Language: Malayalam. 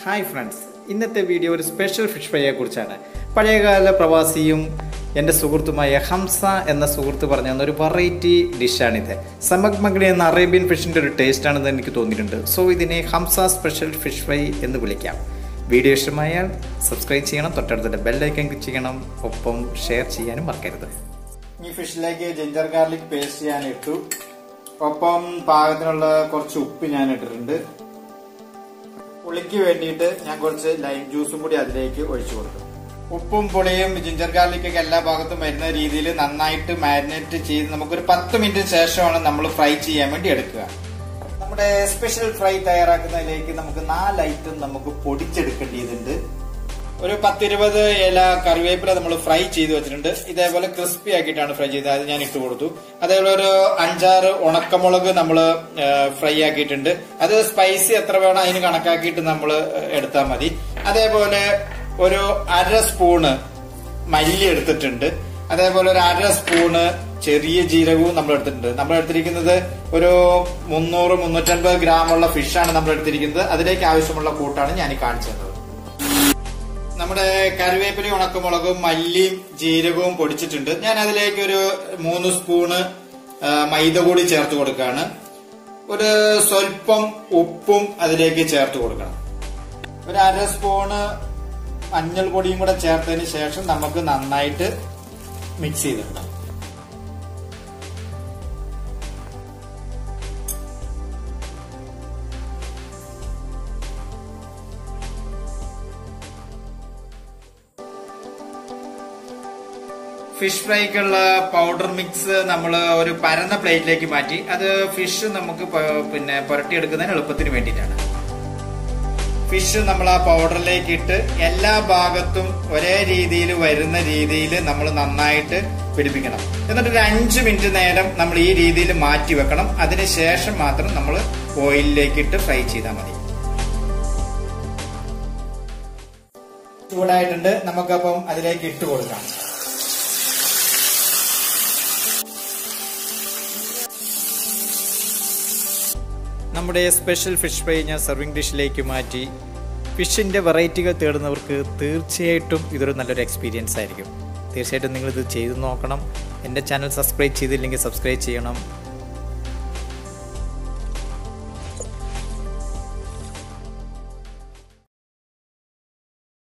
ഹായ് ഫ്രണ്ട്സ് ഇന്നത്തെ വീഡിയോ ഒരു സ്പെഷ്യൽ ഫിഷ് ഫ്രൈയെ കുറിച്ചാണ് പഴയകാല പ്രവാസിയും എൻ്റെ സുഹൃത്തുമായ ഹംസ എന്ന സുഹൃത്ത് പറഞ്ഞു തന്ന ഒരു വെറൈറ്റി ഡിഷാണിത് സമക് മഗ്ലി എന്ന അറേബ്യൻ ഫിഷിൻ്റെ ഒരു ടേസ്റ്റ് ആണെന്ന് എനിക്ക് തോന്നിയിട്ടുണ്ട് സോ ഇതിനെ ഹംസ സ്പെഷ്യൽ ഫിഷ് ഫ്രൈ എന്ന് വിളിക്കാം വീഡിയോ ഇഷ്ടമായാൽ സബ്സ്ക്രൈബ് ചെയ്യണം തൊട്ടടുത്തുള്ള ബെല്ലൈക്കൻ ക്ലിക്ക് ചെയ്യണം ഒപ്പം ഷെയർ ചെയ്യാനും മറക്കരുത് ഈ ഫിഷിലേക്ക് ജിഞ്ചർ ഗാർലിക് പേസ്റ്റ് ഞാൻ ഇട്ടു ഒപ്പം പാകത്തിനുള്ള കുറച്ച് ഉപ്പ് ഞാൻ ഇട്ടിട്ടുണ്ട് പുളിക്ക് വേണ്ടിയിട്ട് ഞാൻ കുറച്ച് ലൈം ജ്യൂസും കൂടി അതിലേക്ക് ഒഴിച്ചു കൊടുത്തു ഉപ്പും പുളിയും ജിഞ്ചർ ഗാർലിക്കൊക്കെ എല്ലാ ഭാഗത്തും വരുന്ന രീതിയിൽ നന്നായിട്ട് മാരിനേറ്റ് ചെയ്ത് നമുക്കൊരു പത്ത് മിനിറ്റിന് ശേഷമാണ് നമ്മൾ ഫ്രൈ ചെയ്യാൻ വേണ്ടി എടുക്കുക നമ്മുടെ സ്പെഷ്യൽ ഫ്രൈ തയ്യാറാക്കുന്നതിലേക്ക് നമുക്ക് നാല് ഐറ്റം നമുക്ക് പൊടിച്ചെടുക്കേണ്ടതുണ്ട് ഒരു പത്തിരുപത് ഇല കറിവേപ്പില നമ്മൾ ഫ്രൈ ചെയ്ത് വെച്ചിട്ടുണ്ട് ഇതേപോലെ ക്രിസ്പി ആക്കിയിട്ടാണ് ഫ്രൈ ചെയ്തത് അത് ഞാൻ ഇട്ട് കൊടുത്തു അതേപോലെ ഒരു അഞ്ചാറ് ഉണക്കമുളക് നമ്മൾ ഫ്രൈ ആക്കിയിട്ടുണ്ട് അത് സ്പൈസി എത്ര വേണം അതിന് കണക്കാക്കിയിട്ട് നമ്മൾ എടുത്താൽ മതി അതേപോലെ ഒരു അര സ്പൂണ് മല്ലി എടുത്തിട്ടുണ്ട് അതേപോലെ ഒരു അര സ്പൂണ് ചെറിയ ജീരകവും നമ്മൾ എടുത്തിട്ടുണ്ട് നമ്മൾ എടുത്തിരിക്കുന്നത് ഒരു മുന്നൂറ് മുന്നൂറ്റൻപത് ഗ്രാമുള്ള ഫിഷാണ് നമ്മൾ എടുത്തിരിക്കുന്നത് അതിലേക്ക് ആവശ്യമുള്ള കൂട്ടാണ് ഞാൻ ഈ കാണിച്ചു തന്നത് നമ്മുടെ കറിവേപ്പിലയും ഉണക്കമുളകും മല്ലിയും ജീരകവും പൊടിച്ചിട്ടുണ്ട് ഞാൻ അതിലേക്ക് ഒരു മൂന്ന് സ്പൂണ് ആ, മൈദ കൂടി ചേർത്ത് കൊടുക്കുകയാണ് ഒരു സ്വല്പം ഉപ്പും അതിലേക്ക് ചേർത്ത് കൊടുക്കണം ഒരു അര സ്പൂണ് മഞ്ഞൾ പൊടിയും കൂടെ ചേർത്തതിന് ശേഷം നമുക്ക് നന്നായിട്ട് മിക്സ് ചെയ്തെടുക്കാം ഫിഷ് ഫ്രൈക്കുള്ള പൗഡർ മിക്സ് നമ്മൾ ഒരു പരന്ന പ്ലേറ്റിലേക്ക് മാറ്റി അത് ഫിഷ് നമുക്ക് പ- പിന്നെ പുരട്ടിയെടുക്കുന്നതിന് എളുപ്പത്തിന് വേണ്ടിയിട്ടാണ് ഫിഷ് നമ്മൾ ആ പൗഡറിലേക്ക് ഇട്ട് എല്ലാ ഭാഗത്തും ഒരേ രീതിയിൽ വരുന്ന രീതിയിൽ നമ്മൾ നന്നായിട്ട് പിടിപ്പിക്കണം എന്നിട്ട് ഒരു അഞ്ച് മിനിറ്റ് നേരം നമ്മൾ ഈ രീതിയിൽ മാറ്റി വെക്കണം അതിനുശേഷം മാത്രം നമ്മൾ ഓയിലിലേക്ക് ഇട്ട് ഫ്രൈ ചെയ്താൽ മതി ചൂടായിട്ടുണ്ട് നമുക്കപ്പം അതിലേക്ക് ഇട്ട് കൊടുക്കാം നമ്മുടെ സ്പെഷ്യൽ ഫിഷ് ഫ്രൈ ഞാൻ സർവിംഗ് ഡിഷിലേക്ക് മാറ്റി ഫിഷിൻ്റെ വെറൈറ്റികൾ തേടുന്നവർക്ക് തീർച്ചയായിട്ടും ഇതൊരു നല്ലൊരു എക്സ്പീരിയൻസ് ആയിരിക്കും തീർച്ചയായിട്ടും നിങ്ങളിത് ചെയ്തു നോക്കണം എൻ്റെ ചാനൽ സബ്സ്ക്രൈബ് ചെയ്തില്ലെങ്കിൽ സബ്സ്ക്രൈബ് ചെയ്യണം